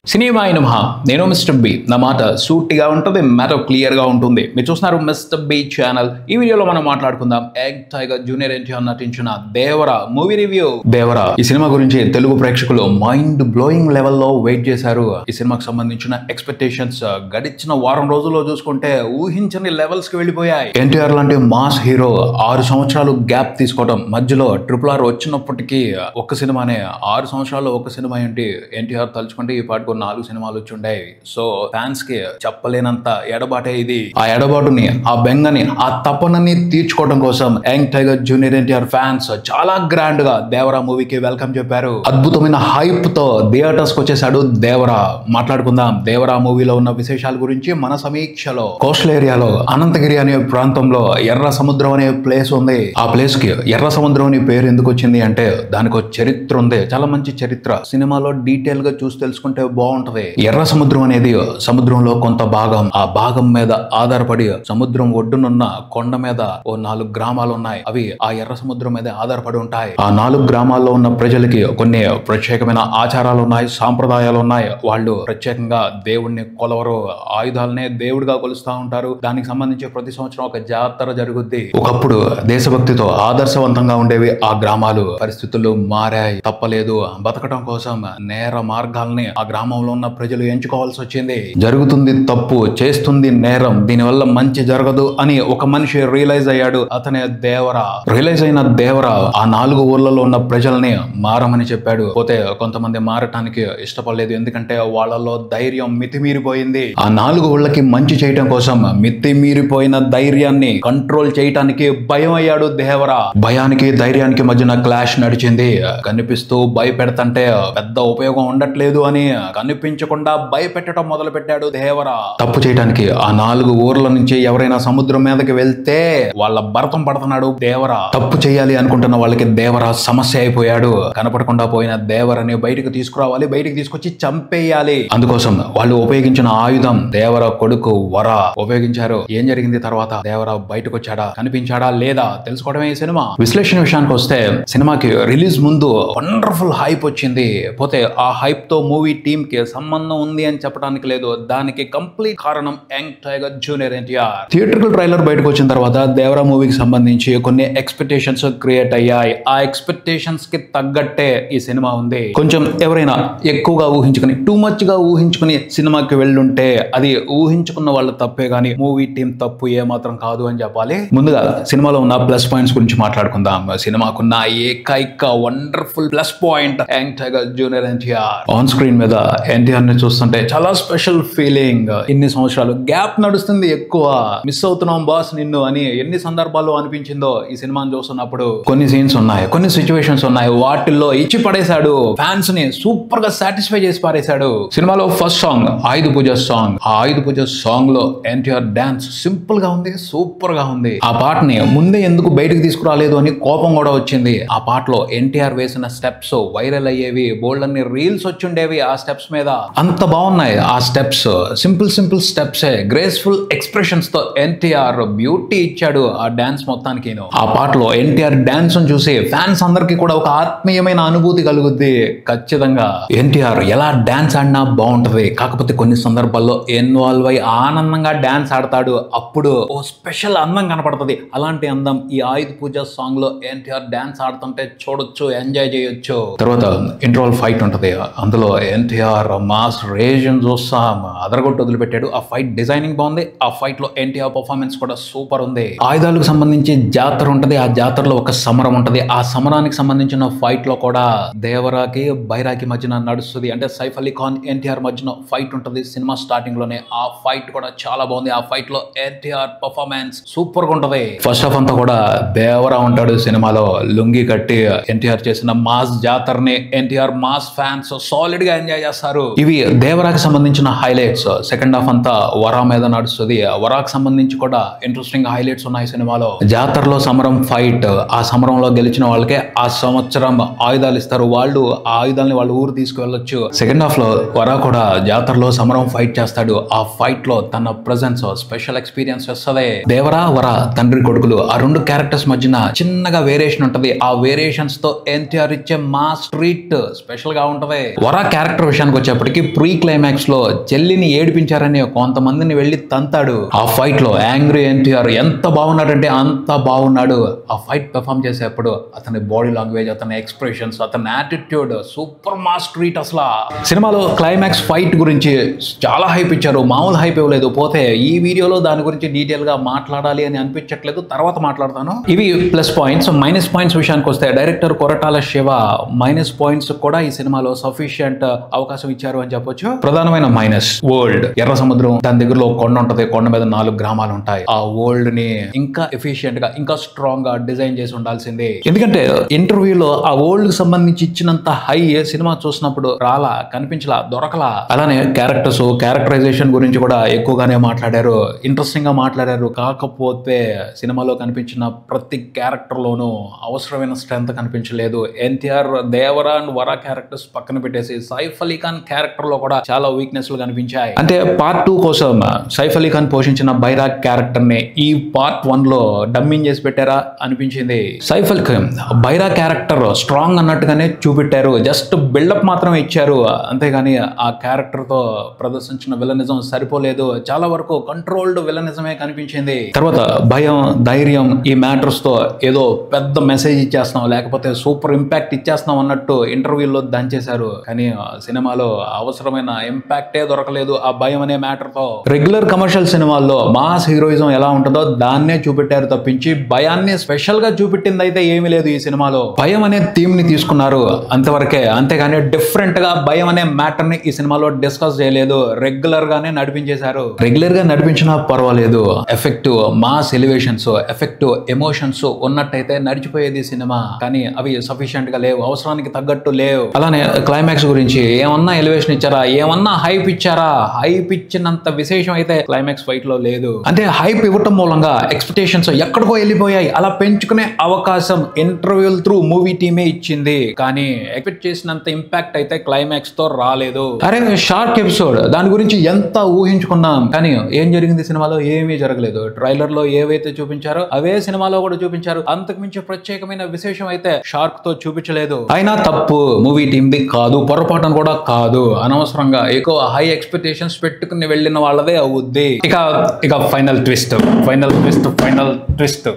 cinema అయిన నేను mister B నా మాట సూటిగా ఉంటుంది మ్యాటర్ క్లియర్ గా ఉంటుంది మీరు చూస్తున్నారు మిస్టర్ బి ఛానల్ ఈ వీడియోలో మనం మాట్లాడుకుందాం ఎగ్ టైగర్ జూనియర్ ఎన్టీఆర్ నటించిన దేవరా మూవీ రివ్యూ దేవరా ఈ సినిమా గురించి తెలుగు ప్రేక్షకులు మైండ్ బ్లోయింగ్ లెవెల్లో వెయిట్ చేశారు ఈ సినిమాకి సంబంధించిన ఎక్స్పెక్టేషన్స్ గడిచిన వారం రోజుల్లో చూసుకుంటే ఊహించని లెవెల్స్ కి వెళ్ళిపోయాయి ఎన్టీఆర్ లాంటి మాస్ హీరో ఆరు సంవత్సరాలు గ్యాప్ తీసుకోవడం మధ్యలో ట్రిపుల్ ఆర్ వచ్చినప్పటికీ ఒక్క సినిమానే ఆరు సంవత్సరాల్లో ఒక్క సినిమా ఏంటి ఎన్టీఆర్ తలుచుకుంటే ఈ పాటికి ఒక నాలుగు సినిమాలు వచ్చి ఉండేవి సో ఫ్యాన్స్ కి చెప్పలేనంత ఎడబాటే ఇది ఆ ఎడబాటుని ఆ బెంగని ఆ తపనని తీర్చుకోవడం కోసం young tiger junior NTR fans చాలా గ్రాండ్ గా దేవరా మూవీకి వెల్కమ్ చెప్పారు అద్భుతమైన హైప్ తో థియేటర్స్ కి వచ్చేసాడు దేవరా మాట్లాడుకుందాం దేవరా మూవీలో ఉన్న విశేషాల గురించి మన సమీక్షలో కోస్టల్ ఏరియాలో అనంతగిరి అనే ప్రాంతంలో ఎర్ర సముద్రం అనే ప్లేస్ ఉంది ఆ ప్లేస్ కి ఎర్ర సముద్రం అనే పేరు ఎందుకు వచ్చింది అంటే దానికి ఒక చరిత్ర ఉంది చాలా మంచి చరిత్ర సినిమాలో డీటెయిల్ గా చూసి తెలుసుకుంటే బాగుంటది ఎర్ర సముద్రం అనేది సముద్రంలో కొంత భాగం ఆ భాగం మీద ఆధారపడి సముద్రం ఒడ్డునున్న కొండ మీద ఓ నాలుగు గ్రామాలు ఉన్నాయి అవి ఆ ఎర్ర సముద్రం మీద ఆధారపడి ఉంటాయి ఆ నాలుగు గ్రామాల్లో ఉన్న ప్రజలకి కొన్ని ప్రత్యేకమైన ఆచారాలు ఉన్నాయి సాంప్రదాయాలు ఉన్నాయి వాళ్ళు ప్రత్యేకంగా దేవుణ్ణి కొలవరు ఆయుధాలనే దేవుడిగా కొలుస్తా ఉంటారు దానికి సంబంధించి ప్రతి సంవత్సరం ఒక జాతర జరుగుద్ది ఒకప్పుడు దేశభక్తితో ఆదర్శవంతంగా ఉండేవి ఆ గ్రామాలు పరిస్థితులు మారాయి తప్పలేదు బతకడం కోసం నేర మార్గాల్ని ఆ గ్రామంలో ఉన్న ప్రజలు ఎంచుకోవాల్సి వచ్చింది జరుగుతుంది తప్పు చేస్తుంది నేరం దీనివల్ల మంచి జరగదు అని ఒక మనిషి రియలైజ్ అయ్యాడు అతనే దేవర రియలైజ్ అయిన దేవర ఆ నాలుగు ఊర్లలో ఉన్న ప్రజల్ని మారమని చెప్పాడు పోతే కొంతమంది మారటానికి ఇష్టపడలేదు ఎందుకంటే వాళ్ళలో ధైర్యం మితిమీరిపోయింది ఆ నాలుగు ఊళ్ళకి మంచి చేయటం కోసం మితిమీరిపోయిన ధైర్యాన్ని కంట్రోల్ చేయటానికి భయం అయ్యాడు దేవర భయానికి ధైర్యానికి మధ్యన క్లాష్ నడిచింది కనిపిస్తూ భయపెడతంటే పెద్ద ఉపయోగం ఉండట్లేదు అని కనిపించకుండా భయపెట్టడం మొదలు పెట్టాడు దేవర తప్పు చేయడానికి ఆ నాలుగు ఊర్ల నుంచి ఎవరైనా సముద్రం మీదకి వెళ్తే వాళ్ళ భరతం పడుతున్నాడు దేవర తప్పు చేయాలి అనుకుంటున్న వాళ్ళకి దేవర సమస్య అయిపోయాడు కనపడకుండా పోయిన దేవరని బయటకు తీసుకురావాలి బయటికి తీసుకొచ్చి చంపేయాలి అందుకోసం వాళ్ళు ఉపయోగించిన ఆయుధం దేవర కొడుకు వర ఉపయోగించారు ఏం జరిగింది తర్వాత దేవర బయటకు వచ్చాడా కనిపించాడా లేదా తెలుసుకోవడమే ఈ సినిమా విశ్లేషణ విషయానికి వస్తే సినిమాకి రిలీజ్ ముందు వండర్ఫుల్ హైప్ వచ్చింది పోతే ఆ హైప్ తో మూవీ టీమ్ కి సంబంధం ఉంది అని చెప్పడానికి లేదు దానికి కంప్లీట్ కారణం young tiger junior NTR theatrical trailer బయటకు వచ్చిన తర్వాత దేవరా మూవీకి సంబంధించి కొన్ని ఎక్స్పెక్టేషన్స్ క్రియేట్ అయ్యాయి ఆ ఎక్స్పెక్టేషన్స్ కి తగ్గట్టే ఈ సినిమా ఉంది కొంచెం ఎవరైనా ఎక్కువగా ఊహించుకుని టూ మచ్ గా ఊహించుకుని సినిమాకి వెళ్ళుంటే అది ఊహించుకున్న వాళ్ళ తప్పే గానీ మూవీ టీం తప్పు ఏ మాత్రం కాదు అని చెప్పాలి ముందుగా సినిమాలో ఉన్న ప్లస్ పాయింట్స్ గురించి మాట్లాడుకుందాం సినిమాకున్న ఏకైక wonderful plus point young tiger junior NTR on screen మీద ఎన్టీఆర్ ని చూస్తుంటే చాలా స్పెషల్ ఫీలింగ్ ఇన్ని సంవత్సరాలు గ్యాప్ నడుస్తుంది ఎక్కువ మిస్ అవుతున్నాం బాస్ నిన్ను అని ఎన్ని సందర్భాల్లో అనిపించిందో ఈ సినిమాని చూస్తున్నప్పుడు కొన్ని సీన్స్ ఉన్నాయి కొన్ని సిచ్యువేషన్స్ ఉన్నాయి వాటిల్లో ఇచ్చి పడేశాడు ఫ్యాన్స్ ని సూపర్ గా సాటిస్ఫై చేసి పారేశాడు సినిమాలో first song Ayudha Puja song ఆ ఆయుధ పూజ సాంగ్ లో ఎన్టీఆర్ డాన్స్ సింపుల్ గా ఉంది సూపర్ గా ఉంది ఆ పాటని ముందే ఎందుకు బయటకు తీసుకురాలేదు అని కోపం కూడా వచ్చింది ఆ పాటలో ఎన్టీఆర్ వేసిన స్టెప్స్ వైరల్ అయ్యేవి బోల్డ్ అన్ని రీల్స్ వచ్చిండేవి ఆ స్టెప్స్ మీద అంత బాగున్నాయి ఆ steps simple simple steps graceful expressions తో ఎన్టీఆర్ బ్యూటీ ఇచ్చాడు ఆ డాన్స్ మొత్తానికి ఆ పాటలో ఎన్టీఆర్ డాన్స్ చూసి ఫ్యాన్స్ అందరికి కూడా ఒక ఆత్మీయమైన అనుభూతి కలుగుద్ది ఖచ్చితంగా ఎన్టీఆర్ ఎలా డాన్స్ ఆడినా బాగుంటది కాకపోతే కొన్ని సందర్భాల్లో ఇన్వాల్వ్ అయి ఆనందంగా డాన్స్ ఆడతాడు అప్పుడు ఓ స్పెషల్ అందం కనపడుతుంది అలాంటి అందం ఈ ఆయుధ పూజ సాంగ్ లో ఎన్టీఆర్ డాన్స్ ఆడుతుంటే చూడొచ్చు ఎంజాయ్ చేయొచ్చు తర్వాత ఇంటర్వల్ ఫైట్ ఉంటది అందులో ఎన్టీఆర్ మాస్ రేజన్ చూస్తాం అదరగొట్టు వదిలిపెట్టాడు ఆ ఫైట్ డిజైనింగ్ బాగుంది ఆ ఫైట్ లో ఎన్టీఆర్ పర్ఫార్మెన్స్ కూడా సూపర్ ఉంది ఆయుధాలకు సంబంధించి జాతర ఉంటది ఆ జాతరలో ఒక సమరం ఉంటది ఆ సమరానికి సంబంధించిన ఫైట్ లో కూడా దేవరాకి బైరాకి మధ్యన నడుస్తుంది అంటే సైఫ్ అలీ ఖాన్ ఎన్టీఆర్ మధ్యన ఫైట్ ఉంటది సినిమా స్టార్టింగ్ లోనే ఆ ఫైట్ కూడా చాలా బాగుంది ఆ ఫైట్ లో ఎన్టీఆర్ పర్ఫార్మెన్స్ సూపర్ గా ఉంటది ఫస్ట్ హాఫ్ అంతా కూడా దేవరా ఉంటాడు సినిమాలో లుంగి కట్టి ఎన్టీఆర్ చేసిన మాస్ జాతరని ఎన్టీఆర్ మాస్ ఫ్యాన్స్ సాలిడ్ గా ఎంజాయ్ చేస్తారు ఇవి దేవరాకి సంబంధించిన హైలైట్స్ సెకండ్ హాఫ్ అంతా వరా మీద నడుస్తుంది వరాకి సంబంధించి కూడా ఇంట్రెస్టింగ్ హైలైట్స్ ఉన్నాయి సినిమాలో జాతరలో సమరం ఫైట్ ఆ సమరంలో గెలిచిన వాళ్ళకే ఆ సంవత్సరం ఆయుధాలు ఇస్తారు వాళ్ళు ఆ ఆయుధాలని వాళ్ళ ఊరు తీసుకువెళ్ళొచ్చు సెకండ్ హాఫ్ లో వరా కూడా జాతరలో సమరం ఫైట్ చేస్తాడు ఆ ఫైట్ లో తన ప్రజెన్స్ స్పెషల్ ఎక్స్పీరియన్స్ వస్తుంది దేవరా వర తండ్రి కొడుకులు ఆ రెండు క్యారెక్టర్స్ మధ్యన చిన్నగా వేరియేషన్ ఉంటది ఆ వేరియేషన్స్ తో ఎన్టీఆర్ ఇచ్చే మా స్ట్రీట్ స్పెషల్ గా ఉంటది వర క్యారెక్టర్ విషయానికి విషయానికి వచ్చేప్పటికి ప్రీ క్లైమాక్స్ లో చెల్లిని ఏడిపించారని కొంతమందిని వెళ్ళి తంతాడు ఆ ఫైట్ లో యాంగ్రీ ఎన్టీఆర్ ఎంత బాగున్నాడంటే అంత బాగున్నాడు ఆ ఫైట్ పెర్ఫామ్ చేసేప్పుడు అతని బాడీ లాంగ్వేజ్ అతని ఎక్స్ప్రెషన్స్ అతని యాటిట్యూడ్ సూపర్ మాస్ ట్రీట్ అసలు సినిమాలో క్లైమాక్స్ ఫైట్ గురించి చాలా హైప్ ఇచ్చారు మామూలు హైప్ ఇవ్వలేదు పోతే ఈ వీడియోలో దాని గురించి డీటెయిల్ గా మాట్లాడాలి అని అనిపించట్లేదు తర్వాత మాట్లాడతాను ఇవి ప్లస్ పాయింట్స్ మైనస్ పాయింట్స్ విషయానికి వస్తే director Koratala Siva minus points కూడా ఈ సినిమాలో సఫిషియంట్ అవకాశం ఇచ్చారు అని చెప్పొచ్చు ప్రధానమైన మైనస్ వరల్డ్ ఎర్ర సముద్రం దాని దగ్గరలో ఒక కొండ ఉంటది కొండ మీద నాలుగు గ్రామాలు ఉంటాయి ఆ వరల్డ్ ని ఇంకా ఎఫిషియెంట్ గా ఇంకా స్ట్రాంగ్ గా డిజైన్ చేసి ఉండాల్సిందే ఎందుకంటే ఇంటర్వ్యూలో ఆ వరల్డ్ కి సంబంధించి ఇచ్చినంత హై సినిమా చూసినప్పుడు రాలా కనిపించలా దొరకలా అలానే క్యారెక్టర్స్ క్యారెక్టరైజేషన్ గురించి కూడా ఎక్కువగానే మాట్లాడారు ఇంట్రెస్టింగ్ గా మాట్లాడారు కాకపోతే సినిమాలో కనిపించిన ప్రతి క్యారెక్టర్ లోనూ అవసరమైన స్ట్రెంత్ కనిపించలేదు ఎన్టీఆర్ దేవరా అండ్ వరా క్యారెక్టర్స్ పక్కన పెట్టేసి సైఫ్ అలీ ఖాన్ క్యారెక్టర్ లో కూడా చాలా వీక్నెస్ లు కనిపించాయి అంటే పార్ట్ టూ కోసం సైఫ్ అలీ ఖాన్ పోషించిన బైరాగ్ క్యారెక్టర్ ని ఈ పార్ట్ వన్ లో డమ్మింగ్ చేసి పెట్టారా అనిపించింది సైఫ్ అలీ ఖాన్ బైరా క్యారెక్టర్ స్ట్రాంగ్ అన్నట్టుగానే చూపెట్టారు జస్ట్ బిల్డప్ మాత్రమే ఇచ్చారు అంతేగాని ఆ క్యారెక్టర్ తో ప్రదర్శించిన విలనిజం సరిపోలేదు చాలా వరకు కంట్రోల్డ్ విలనిజమే కనిపించింది తర్వాత భయం ధైర్యం ఈ మ్యాటర్స్ తో ఏదో పెద్ద మెసేజ్ ఇచ్చేస్తున్నాం లేకపోతే సూపర్ ఇంపాక్ట్ ఇచ్చేస్తున్నాం అన్నట్టు ఇంటర్వ్యూలో దంచేశారు కానీ ఆ సినిమాలో అవసరమైన ఇంపాక్టే దొరకలేదు ఆ భయం అనే మ్యాటర్ తో రెగ్యులర్ కమర్షియల్ సినిమాల్లో మాస్ హీరోయిజం ఎలా ఉంటుందో దాన్నే చూపెట్టారు తప్పించి భయాన్ని స్పెషల్ గా చూపెట్టింది అయితే ఏమీ లేదు ఈ సినిమాలో భయం అనే థీమ్ ని తీసుకున్నారు అంతవరకే అంతేగాని డిఫరెంట్ గా భయం అనే మ్యాటర్ ని ఈ సినిమాలో డిస్కస్ చేయలేదు రెగ్యులర్ గానే నడిపించేశారు రెగ్యులర్ గా నడిపించినా పర్వాలేదు effective mass elevations effective emotions ఉన్నట్టయితే నడిచిపోయేది సినిమా కానీ అవి సఫిషియెంట్ గా లేవు అవసరానికి తగ్గట్టు లేవు అలానే క్లైమాక్స్ గురించి ఏమన్నా ఎలివేషన్ ఇచ్చారా ఏమన్నా హైప్ ఇచ్చారా హైప్ ఇచ్చినంత విశేషం అయితే క్లైమాక్స్ ఫైట్ లో లేదు అంటే హైప్ ఇవ్వటం మూలంగా ఎక్స్పెక్టేషన్స్ ఎక్కడికో వెళ్ళిపోయాయి అలా పెంచుకునే అవకాశం ఇంటర్వ్యూల్ త్రూ మూవీ టీమే ఇచ్చింది కానీ ఎక్స్పెక్ట్ చేసినంత ఇంపాక్ట్ అయితే క్లైమాక్స్ తో రాలేదు అరే షార్క్ ఎపిసోడ్ దాని గురించి ఎంత ఊహించుకున్నాం కానీ ఏం జరిగింది సినిమాలో ఏమీ జరగలేదు ట్రైలర్ లో ఏవైతే చూపించారో అవే సినిమాలో కూడా చూపించారు అంతకు మించి ప్రత్యేకమైన విశేషం అయితే షార్క్ తో చూపించలేదు అయినా తప్పు మూవీ టీమ్ ది కాదు పొరపాటున కూడా కాదు అనవసరంగా ఎక్కువ హై ఎక్స్పెక్టేషన్స్ పెట్టుకుని వెళ్ళిన వాళ్ళదే అవుద్ది ఇక ఇక final twist final twist final twist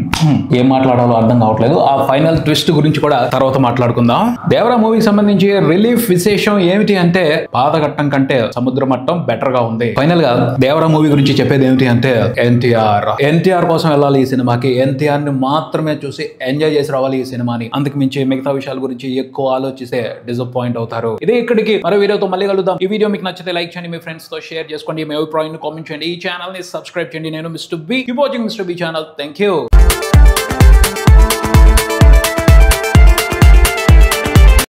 ఏం మాట్లాడాలో అర్థం కావట్లేదు ఆ ఫైనల్ ట్విస్ట్ గురించి కూడా తర్వాత మాట్లాడుకుందాం దేవరా మూవీకి సంబంధించి రిలీఫ్ విశేషం ఏమిటి అంటే పాతఘట్టం కంటే సముద్ర మట్టం బెటర్ గా ఉంది ఫైనల్ గా దేవరా మూవీ గురించి చెప్పేది ఏమిటి అంటే ఎన్టీఆర్ ఎన్టీఆర్ కోసం వెళ్ళాలి ఈ సినిమాకి ఎన్టీఆర్ ని మాత్రమే చూసి ఎంజాయ్ చేసి రావాలి ఈ సినిమాని అందుకు మించి మిగతా విషయాల గురించి ఎక్కువ ఆలోచిస్తే డిసప్పాయింట్ అవుతారు ఇదే ఇక్కడికి మరో వీడియోతో మళ్ళీ కలుద్దాం ఈ వీడియో మీకు నచ్చితే లైక్ చేయండి మీ ఫ్రెండ్స్ తో షేర్ చేసుకోండి మీ అభిప్రాయాన్ని కామెంట్ చేయండి ఈ ఛానల్ ని సబ్స్క్రైబ్ చేయండి నేను mister B watching mister B channel thank you